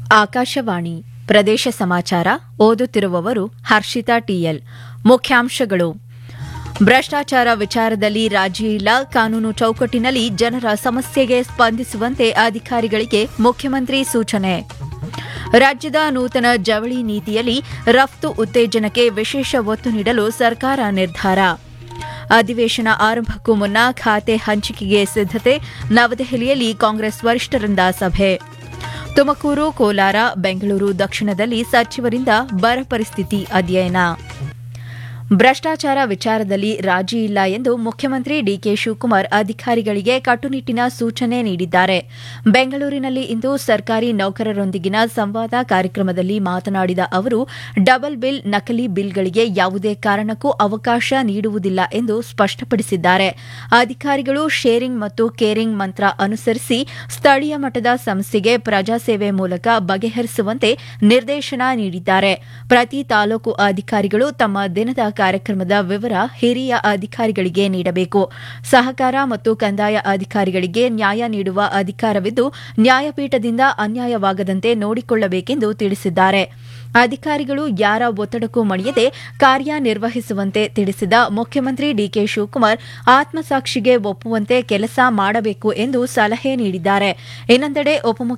ಆಕಾಶವಾಣಿ ಪ್ರದೇಶ ಸಮಾಚಾರ ಓದುತ್ತಿರುವವರು ಹರ್ಷಿತಾ ಟಿಎಲ್ ಮುಖ್ಯಾಂಶಗಳು ಭ್ರಷ್ಟಾಚಾರ ವಿಚಾರದಲ್ಲಿ ರಾಜಿ ಇಲ್ಲ ಕಾನೂನು ಚೌಕಟ್ಟಿನಲ್ಲಿ ಜನರ ಸಮಸ್ಯೆಗೆ ಸ್ಪಂದಿಸುವಂತೆ ಅಧಿಕಾರಿಗಳಿಗೆ ಮುಖ್ಯಮಂತ್ರಿ ಸೂಚನೆ ರಾಜ್ಯದ ನೂತನ ಜವಳಿ ನೀತಿಯಲ್ಲಿ ರಫ್ತು ಉತ್ತೇಜನಕ್ಕೆ ವಿಶೇಷ ಒತ್ತು ನೀಡಲು ಸರ್ಕಾರ ನಿರ್ಧಾರ ಅಧಿವೇಶನ ಆರಂಭಕ್ಕೂ ಮುನ್ನ ಖಾತೆ ಹಂಚಿಕೆಗೆ ಸಿದ್ದತೆ ನವದೆಹಲಿಯಲ್ಲಿ ಕಾಂಗ್ರೆಸ್ ವರಿಷ್ಠರಿಂದ ಸಭೆ ತುಮಕೂರು ಕೋಲಾರ ಬೆಂಗಳೂರು ದಕ್ಷಿಣದಲ್ಲಿ ಸಚಿವರಿಂದ ಬರ ಪರಿಸ್ಥಿತಿ ಅಧ್ಯಯನ ಭ್ರಷ್ಟಾಚಾರ ವಿಚಾರದಲ್ಲಿ ರಾಜಿ ಇಲ್ಲ ಎಂದು ಮುಖ್ಯಮಂತ್ರಿ ಡಿಕೆ ಶಿವಕುಮಾರ್ ಅಧಿಕಾರಿಗಳಿಗೆ ಕಟ್ಟುನಿಟ್ಟಿನ ಸೂಚನೆ ನೀಡಿದ್ದಾರೆ ಬೆಂಗಳೂರಿನಲ್ಲಿ ಇಂದು ಸರ್ಕಾರಿ ನೌಕರರೊಂದಿಗಿನ ಸಂವಾದ ಕಾರ್ಯಕ್ರಮದಲ್ಲಿ ಮಾತನಾಡಿದ ಅವರು ಡಬಲ್ ಬಿಲ್ ನಕಲಿ ಬಿಲ್ಗಳಿಗೆ ಯಾವುದೇ ಕಾರಣಕ್ಕೂ ಅವಕಾಶ ನೀಡುವುದಿಲ್ಲ ಎಂದು ಸ್ಪಷ್ಟಪಡಿಸಿದ್ದಾರೆ ಅಧಿಕಾರಿಗಳು ಶೇರಿಂಗ್ ಮತ್ತು ಕೇರಿಂಗ್ ಮಂತ್ರ ಅನುಸರಿಸಿ ಸ್ಥಳೀಯ ಮಟ್ಟದ ಸಮಸ್ಯೆಗೆ ಪ್ರಜಾಸೇವೆ ಮೂಲಕ ಬಗೆಹರಿಸುವಂತೆ ನಿರ್ದೇಶನ ನೀಡಿದ್ದಾರೆ ಪ್ರತಿ ತಾಲೂಕು ಅಧಿಕಾರಿಗಳು ತಮ್ಮ ದಿನದ ಕಾರ್ಯಕ್ರಮದ ವಿವರ ಹಿರಿಯ ಅಧಿಕಾರಿಗಳಿಗೆ ನೀಡಬೇಕು ಸಹಕಾರ ಮತ್ತು ಕಂದಾಯ ಅಧಿಕಾರಿಗಳಿಗೆ ನ್ಯಾಯ ನೀಡುವ ಅಧಿಕಾರವಿದ್ದು ನ್ಯಾಯಪೀಠದಿಂದ ಅನ್ಯಾಯವಾಗದಂತೆ ನೋಡಿಕೊಳ್ಳಬೇಕೆಂದು ತಿಳಿಸಿದ್ದಾರೆ ಅಧಿಕಾರಿಗಳು ಯಾರ ಒತ್ತಡಕ್ಕೂ ಮಣಿಯದೆ ಕಾರ್ಯನಿರ್ವಹಿಸುವಂತೆ ತಿಳಿಸಿದ ಮುಖ್ಯಮಂತ್ರಿ ಡಿಕೆ ಶಿವಕುಮಾರ್ ಆತ್ಮಸಾಕ್ಷಿಗೆ ಒಪ್ಪುವಂತೆ ಕೆಲಸ ಮಾಡಬೇಕು ಎಂದು ಸಲಹೆ ನೀಡಿದ್ದಾರೆ ಇನ್ನೊಂದೆಡೆ ಉಪಮುಖ್ಯ